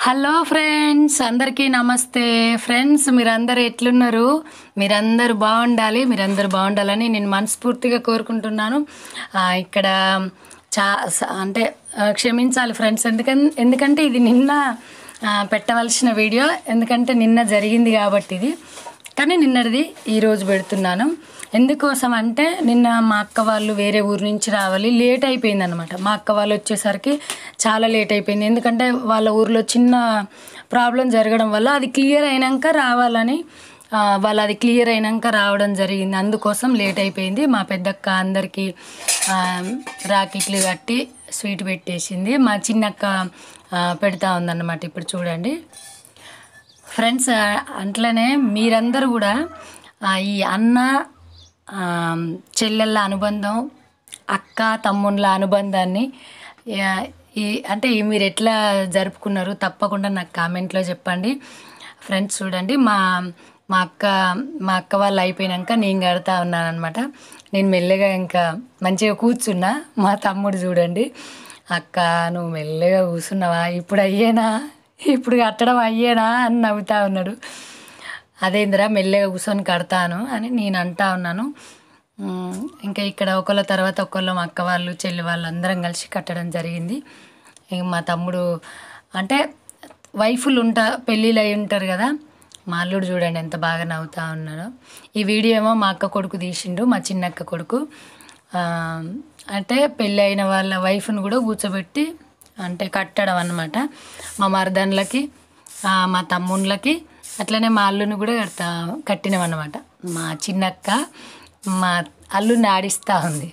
hello friends అందరికీ నమస్తే friends మీరందరూ ఎట్లున్నారు మీరందరూ బాగుండాలి మీరందరూ బాగుండాలని నేను మనస్ఫూర్తిగా కోరుకుంటున్నాను ఆ, ఇక్కడ చా స- అంటే ఆ, క్షమించాలి ఫ్రెండ్స్ ఎందుకన్ ఎందుకంటే ఇది నిన్న ఆ, పెట్టవలసిన వీడియో ఎందుకంటే నిన్న జరిగింది కాబట్టి ఇది కానీ నిన్నటిది ఈరోజు పెడుతున్నాను ఎందుకోసం అంటే నిన్న మా అక్క వాళ్ళు వేరే ఊరు నుంచి రావాలి లేట్ అయిపోయింది అనమాట మా అక్క వాళ్ళు వచ్చేసరికి చాలా లేట్ అయిపోయింది ఎందుకంటే వాళ్ళ ఊర్లో చిన్న ప్రాబ్లం జరగడం వల్ల అది క్లియర్ అయినాక రావాలని ఆ, వాళ్ళు అది క్లియర్ అయినాక రావడం జరిగింది అందుకోసం లేట్ అయిపోయింది మా పెద్దక్క అందరికీ ఆ, రాకెట్లు కట్టి స్వీట్ పెట్టేసింది మా చిన్నక్క ఆ, పెడతా ఉందన్నమాట ఇప్పుడు చూడండి ఫ్రెండ్స్ ఆ, అట్లనే మీరందరూ కూడా ఆ, ఈ అన్న ఆ, చెల్లెళ్ళ అనుబంధం అక్క తమ్ముళ్ళ అనుబంధాన్ని ఆ, ఈ అంటే ఈ మీరు ఎట్లా జరుపుకున్నారు తప్పకుండా నాకు కామెంట్లో చెప్పండి ఫ్రెండ్స్ చూడండి మా మా అక్క మా అక్క వాళ్ళు అయిపోయినాక నేను కడతా ఉన్నాను అనమాట నేను మెల్లగా ఇంకా మంచిగా కూర్చున్నా మా తమ్ముడు చూడండి అక్క నువ్వు మెల్లగా కూర్చున్నావా ఇప్పుడు అయ్యేనా ఇప్పుడు కట్టడం అయ్యేనా అని నవ్వుతా ఉన్నాడు అదేందిరా మెల్లగా కూర్చొని కడతాను అని నేను అంటా ఉన్నాను ఉమ్, ఇంకా ఇక్కడ ఒకళ్ళ తర్వాత ఒకళ్ళు మా అక్క వాళ్ళు చెల్లి వాళ్ళు అందరం కలిసి కట్టడం జరిగింది ఇంక మా తమ్ముడు అంటే వైఫులు ఉంటా పెళ్ళిళ్ళు అయి ఉంటారు కదా మా అల్లుడు చూడండి ఎంత బాగా నవ్వుతా ఉన్నాడో ఈ వీడియో ఏమో మా అక్క కొడుకు తీసిండు మా చిన్నక్క కొడుకు ఆ, అంటే పెళ్ళి అయిన వాళ్ళ వైఫ్ని కూడా కూర్చోబెట్టి అంటే కట్టడం అన్నమాట మా మరదన్లకి ఆ, మా తమ్ముళ్ళకి అట్లనే మా అల్లుని కూడా కడతా కట్టినాం అన్నమాట మా చిన్నక్క మా అల్లుని ఆడిస్తూ ఉంది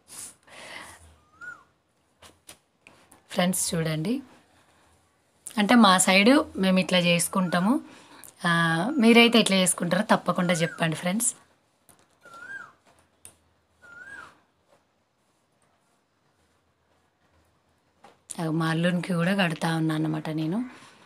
ఫ్రెండ్స్ చూడండి అంటే మా సైడు మేము ఇట్లా చేసుకుంటాము ఆ, మీరైతే ఎట్లా చేసుకుంటారో తప్పకుండా చెప్పండి ఫ్రెండ్స్ అగో మా అల్లునికి కూడా కడతా ఉన్నా అన్నమాట నేను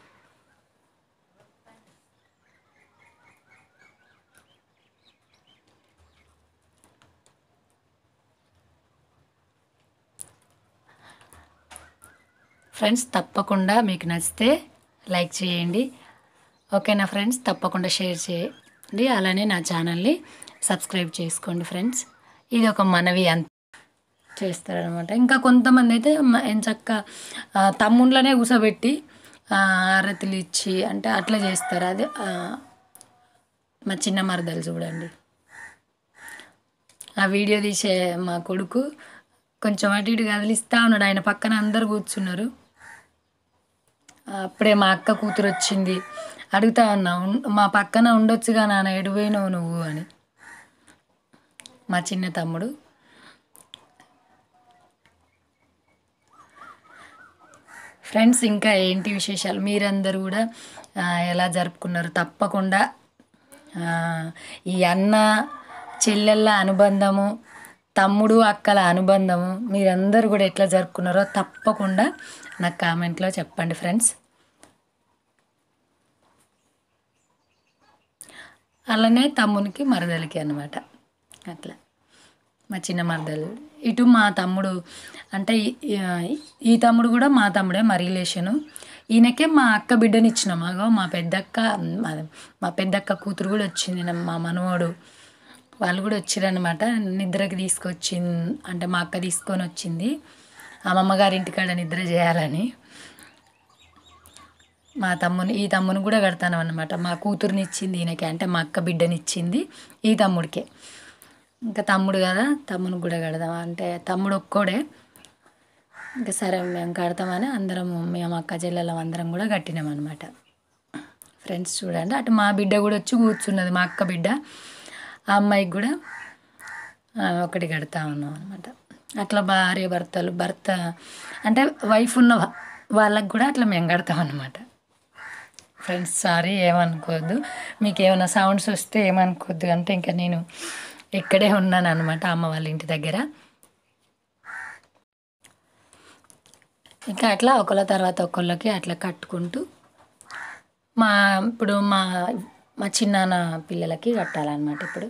ఫ్రెండ్స్ తప్పకుండా మీకు నచ్చితే లైక్ చేయండి ఓకేనా ఫ్రెండ్స్ తప్పకుండా షేర్ చేయండి అలానే నా ఛానల్ని సబ్స్క్రైబ్ చేసుకోండి ఫ్రెండ్స్ ఇది ఒక మనవి అంత చేస్తారనమాట ఇంకా కొంతమంది అయితే మ- ఎంచక్క ఆ, తమ్ముళ్ళనే కూసబెట్టి ఆ, ఆరతులు ఇచ్చి అంటే అట్లా చేస్తారు అది ఆ, మా చిన్న మరదలు చూడండి ఆ వీడియో తీసే మా కొడుకు కొంచెం అటు ఇటు కదిలిస్తా ఉన్నాడు ఆయన పక్కన అందరు కూర్చున్నారు అప్పుడే మా అక్క కూతురు వచ్చింది అడుగుతా ఉన్నా "ఉన్- మా పక్కన ఉండొచ్చుగా నాన్న ఎడిపోయినావు నువ్వు అని మా చిన్న తమ్ముడు ఫ్రెండ్స్ ఇంకా ఏంటి విశేషాలు మీరందరూ కూడా ఆ, ఎలా జరుపుకున్నారు తప్పకుండా ఆ, ఈ అన్న చెల్లెళ్ళ అనుబంధము తమ్ముడు అక్కల అనుబంధము మీరందరూ కూడా ఎట్లా జరుపుకున్నారో తప్పకుండా నాకు కామెంట్లో చెప్పండి ఫ్రెండ్స్ అలానే తమ్మునికి మరదలికి అనమాట అట్లా మా చిన్న మరదలు ఇటు మా తమ్ముడు అంటే ఈ- ఈ తమ్ముడు కూడా మా తమ్ముడే మా రిలేషను ఈయనకే మా అక్క బిడ్డని ఇచ్చినాం అగో మా పెద్దక్క మా మా పెద్దక్క కూతురు కూడా వచ్చింది నా- మా మనవడు వాళ్ళు కూడా వచ్చిరనమాట నిద్రకి తీసుకొచ్చి అంటే మా అక్క తీసుకొని వచ్చింది అమ్మమ్మ గారి ఇంటికాడ నిద్ర చేయాలని మా తమ్ముని ఈ తమ్ముని కూడా కడతాను అనమాట మా కూతురుని ఇచ్చింది ఈయనకి అంటే మా అక్క బిడ్డని ఇచ్చింది ఈ తమ్ముడికే ఇంకా తమ్ముడు కదా తమ్మునికి కూడా కడదాం అంటే తమ్ముడు ఒక్కోడే ఇంకా సరే మేము కడతామని అందరం మేము అక్క చెల్లెలం అందరం కూడా కట్టినాం అనమాట ఫ్రెండ్స్ చూడండి అటు మా బిడ్డ కూడా వచ్చి కూర్చున్నది మా అక్క బిడ్డ ఆ అమ్మాయికి కూడా ఆ, ఒకటి కడతా ఉన్నాం అనమాట అట్లా భార్య భర్తలు భర్త అంటే వైఫ్ ఉన్న వా- వాళ్ళకి కూడా అట్లా మేము కడతాం అనమాట ఫ్రెండ్స్ సారీ ఏమనుకోవద్దు మీకు ఏమైనా సౌండ్స్ వస్తే ఏమనుకోవద్దు అంటే ఇంకా నేను ఇక్కడే ఉన్నాను అనమాట అమ్మ వాళ్ళ ఇంటి దగ్గర ఇంకా అట్లా ఒకళ్ళ తర్వాత ఒకళ్ళకి అట్లా కట్టుకుంటూ మా ఇప్పుడు మా మా చిన్నాన్న పిల్లలకి కట్టాలన్నమాట ఇప్పుడు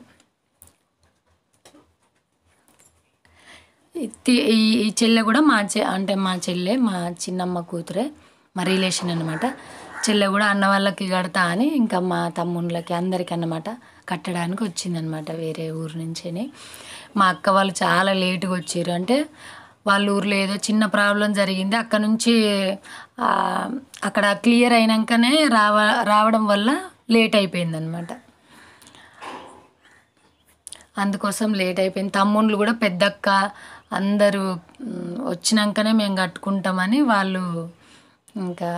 ఈ తి- ఈ ఈ చెల్లె కూడా మా చె అంటే మా చెల్లె మా చిన్నమ్మ కూతురే మా రిలేషన్ అనమాట చెల్లె కూడా అన్న వాళ్ళకి కడతా అని ఇంకా మా తమ్ముళ్ళకి అందరికీ అన్నమాట కట్టడానికి వచ్చిందనమాట వేరే ఊరు నుంచిని మా అక్క వాళ్ళు చాలా లేటుగా వచ్చారు అంటే వాళ్ళ ఊర్లో ఏదో చిన్న ప్రాబ్లం జరిగింది అక్కడ నుంచి ఆ, అక్కడ క్లియర్ అయినాకనే రావ రావడం వల్ల లేట్ అయిపోయిందనమాట అందుకోసం లేట్ అయిపోయింది తమ్ముళ్ళు కూడా పెద్దక్క అందరూ మ్, వచ్చినాకనే మేము కట్టుకుంటామని వాళ్ళు ఇంకా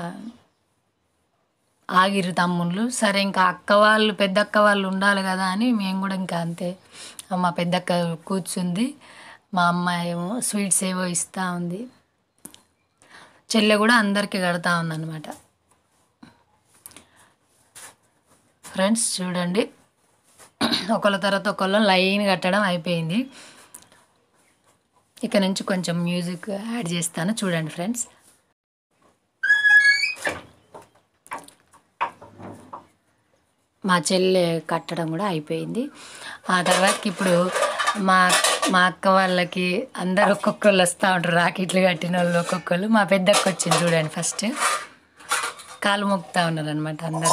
ఆగిరు తమ్ముళ్ళు సరే ఇంకా అక్క వాళ్ళు పెద్దక్క వాళ్ళు ఉండాలి కదా అని మేము కూడా ఇంకా అంతే మా పెద్దక్క కూర్చుంది మా అమ్మ ఏమో స్వీట్స్ ఏవో ఇస్తూ ఉంది చెల్లె కూడా అందరికీ కడతా ఉందన్నమాట ఫ్రెండ్స్ చూడండి ఒకళ్ళ తర్వాత ఒకళ్ళ లైన్ కట్టడం అయిపోయింది ఇక నుంచి కొంచెం మ్యూజిక్ యాడ్ చేస్తాను చూడండి ఫ్రెండ్స్ మా చెల్లె కట్టడం కూడా అయిపోయింది ఆ తర్వాతకి ఇప్పుడు మా మా అక్క వాళ్ళకి అందరు ఒక్కొక్కళ్ళు వస్తూ ఉంటారు రాకెట్లు కట్టిన వాళ్ళు ఒక్కొక్కళ్ళు మా పెద్దక్క వచ్చింది చూడండి ఫస్ట్ కాలు మొక్కుతా ఉన్నారు అనమాట అందరూ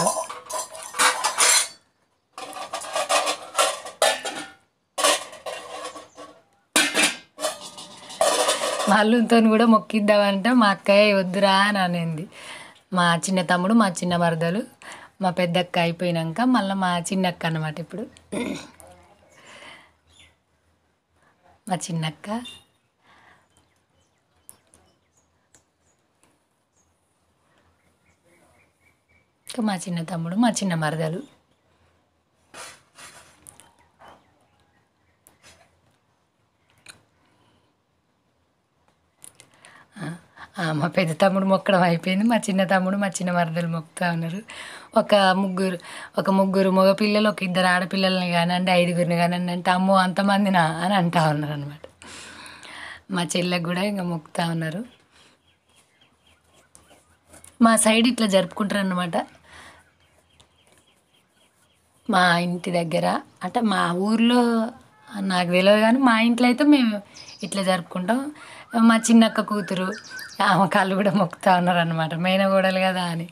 వాళ్ళతో కూడా మొక్కిద్దామంటే మా అక్కయ్య వద్దురా అని అనింది మా చిన్న తమ్ముడు మా చిన్న మరదలు మా పెద్దక్క అయిపోయినాక మళ్ళీ మా చిన్నక్క అన్నమాట ఇప్పుడు మా చిన్నక్క ఇంకా మా చిన్న తమ్ముడు మా చిన్న మరదలు ఆ, మా పెద్ద తమ్ముడు మొక్కడం అయిపోయింది మా చిన్న తమ్ముడు మా చిన్న మరదలు మొక్కుతా ఉన్నారు ఒక ముగ్గురు ఒక ముగ్గురు మగ పిల్లలు ఒక ఇద్దరు ఆడపిల్లల్ని కానండి ఐదుగురిని కానండి అంటే అమ్మో అంతమందినా అని అంటా ఉన్నారు అనమాట మా చెల్లెకి కూడా ఇంకా మొక్కుతా ఉన్నారు మా సైడ్ ఇట్లా జరుపుకుంటారు అన్నమాట మా ఇంటి దగ్గర అంటే మా ఊర్లో నాకు తెలియదు కానీ మా ఇంట్లో అయితే మేము ఇట్లా జరుపుకుంటాం మా చిన్నక్క కూతురు ఆమె కాళ్ళు కూడా మొక్కుతా ఉన్నారు అనమాట మేనగోడలు కదా అని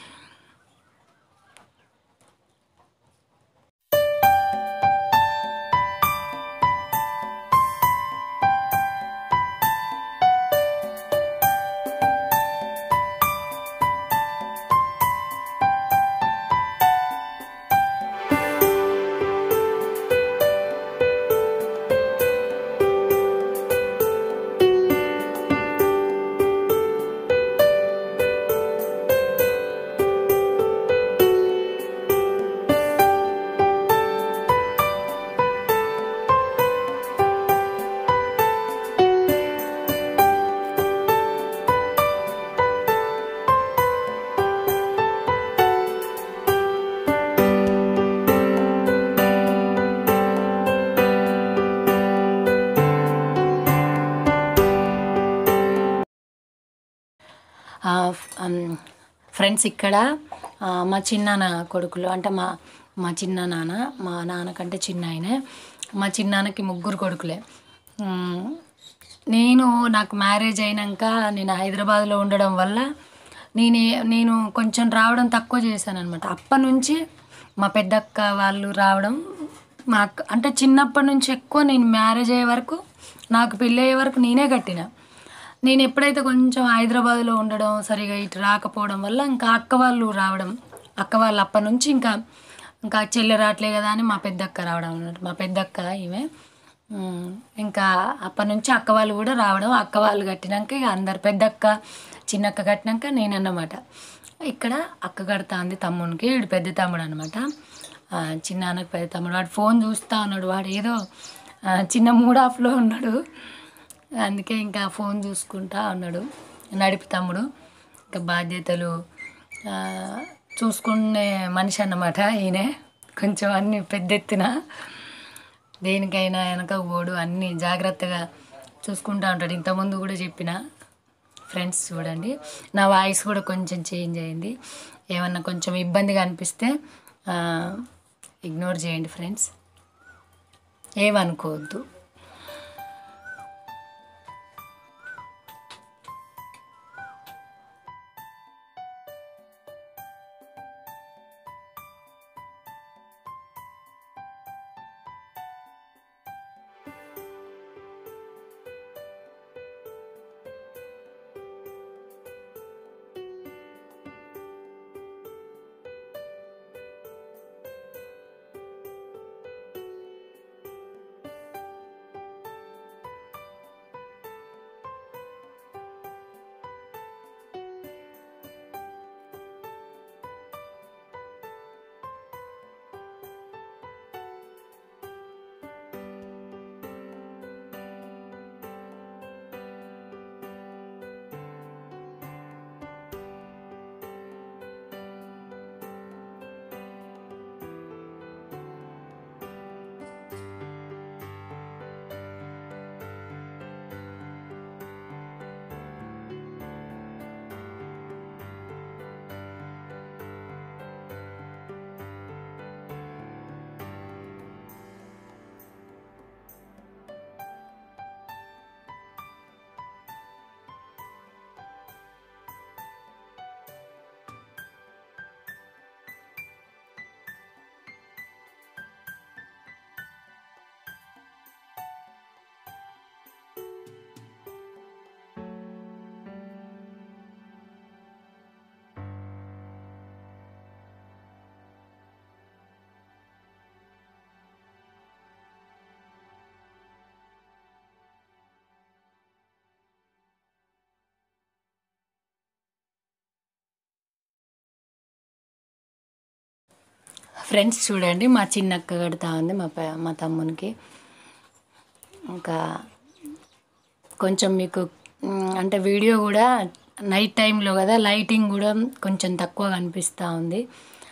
ఆ, ఫ్- అమ్, ఫ్రెండ్స్ ఇక్కడ ఆ, మా చిన్నాన్న కొడుకులు అంటే మా మా చిన్న నాన్న మా నాన్నకంటే చిన్న ఆయనే మా చిన్నాన్నకి ముగ్గురు కొడుకులే ఉమ్, నేను నాకు మ్యారేజ్ అయినాక నేను హైదరాబాద్లో ఉండడం వల్ల నేను నేను కొంచెం రావడం తక్కువ చేశాను అనమాట అప్పటి నుంచి మా పెద్దక్క వాళ్ళు రావడం మా అక్క అంటే చిన్నప్పటి నుంచి ఎక్కువ నేను మ్యారేజ్ అయ్యే వరకు నాకు పెళ్ళి అయ్యే వరకు నేనే కట్టిన నేను ఎప్పుడైతే కొంచెం హైదరాబాద్లో ఉండడం సరిగా ఇటు రాకపోవడం వల్ల ఇంకా అక్క వాళ్ళు రావడం అక్క వాళ్ళు అప్పటి నుంచి ఇంకా ఇంకా చెల్లె రావట్లే కదా అని మా పెద్దక్క రావడం అన్నట్టు మా పెద్దక్క ఈమె ఉమ్, ఇంకా అప్పటి నుంచి అక్క వాళ్ళు కూడా రావడం అక్క వాళ్ళు కట్టినాక ఇక అందరు పెద్దక్క చిన్నక్క కట్టినాక నేనన్నమాట ఇక్కడ అక్క కడతా ఉంది తమ్మునికి వీడు పెద్ద తమ్ముడు అనమాట చిన్నాన్నకి పెద్ద తమ్ముడు వాడు ఫోన్ చూస్తూ ఉన్నాడు వాడు ఏదో ఆ, చిన్న మూడ్ ఆఫ్లో ఉన్నాడు అందుకే ఇంకా ఫోన్ చూసుకుంటా ఉన్నాడు నడిపి తమ్ముడు ఇంకా బాధ్యతలు ఆ, చూసుకునే మనిషి అన్నమాట ఈయనే కొంచెం అన్ని పెద్ద ఎత్తున దేనికైనా వెనక ఓడు అన్నీ జాగ్రత్తగా చూసుకుంటా ఉంటాడు ఇంతకుముందు కూడా చెప్పిన ఫ్రెండ్స్ చూడండి నా వాయిస్ కూడా కొంచెం చేంజ్ అయింది ఏమన్నా కొంచెం ఇబ్బందిగా అనిపిస్తే ఇగ్నోర్ చేయండి ఫ్రెండ్స్ ఏమనుకోవద్దు ఫ్రెండ్స్ చూడండి మా చిన్నక్క కడతా ఉంది మా ప- మా తమ్మునికి ఇంకా కొంచెం మీకు మ్, అంటే వీడియో కూడా నైట్ టైంలో కదా లైటింగ్ కూడా కొంచెం తక్కువ కనిపిస్తూ ఉంది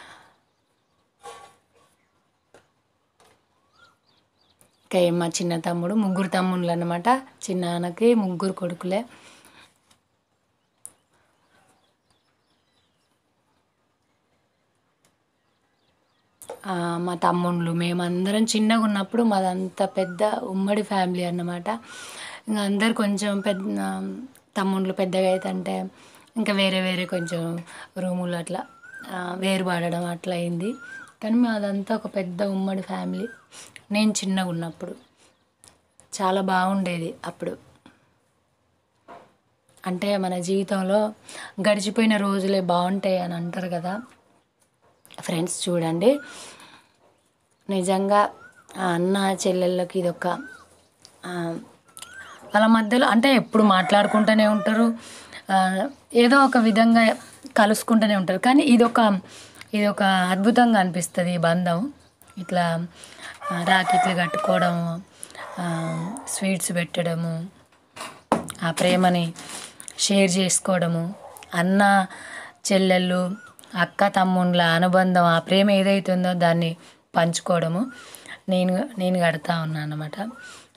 ఇంకా ఏం మా చిన్న తమ్ముడు ముగ్గురు తమ్ముళ్ళు అనమాట చిన్నాన్నకి ముగ్గురు కొడుకులే ఆ, మా తమ్ముళ్ళు మేమందరం చిన్నగా ఉన్నప్పుడు మాదంతా పెద్ద ఉమ్మడి ఫ్యామిలీ అన్నమాట ఇంకా అందరు కొంచెం పెద్ద తమ్ముళ్ళు పెద్దగా అవుతుంటే ఇంకా వేరే వేరే కొంచెం రూములు అట్లా ఆ, వేరుపడడం అట్లా అయింది కానీ మాదంతా ఒక పెద్ద ఉమ్మడి ఫ్యామిలీ నేను చిన్నగా ఉన్నప్పుడు చాలా బాగుండేది అప్పుడు అంటే మన జీవితంలో గడిచిపోయిన రోజులే బాగుంటాయి అని అంటారు కదా ఫ్రెండ్స్ చూడండి నిజంగా ఆ అన్న చెల్లెళ్ళకి ఇదొక ఆ, వాళ్ళ మధ్యలో అంటే ఎప్పుడు మాట్లాడుకుంటూనే ఉంటారు ఆ, ఏదో ఒక విధంగా కలుసుకుంటూనే ఉంటారు కానీ ఇదొక ఇది ఒక అద్భుతంగా అనిపిస్తుంది ఈ బంధం ఇట్లా ఆ, రాకెట్లు కట్టుకోవడము ఆ, స్వీట్స్ పెట్టడము ఆ ప్రేమని షేర్ చేసుకోవడము అన్న చెల్లెళ్ళు అక్క తమ్ముళ్ళ అనుబంధం ఆ ప్రేమ ఏదైతే ఉందో దాన్ని పంచుకోవడము నేను నేను కడతా ఉన్నాను అనమాట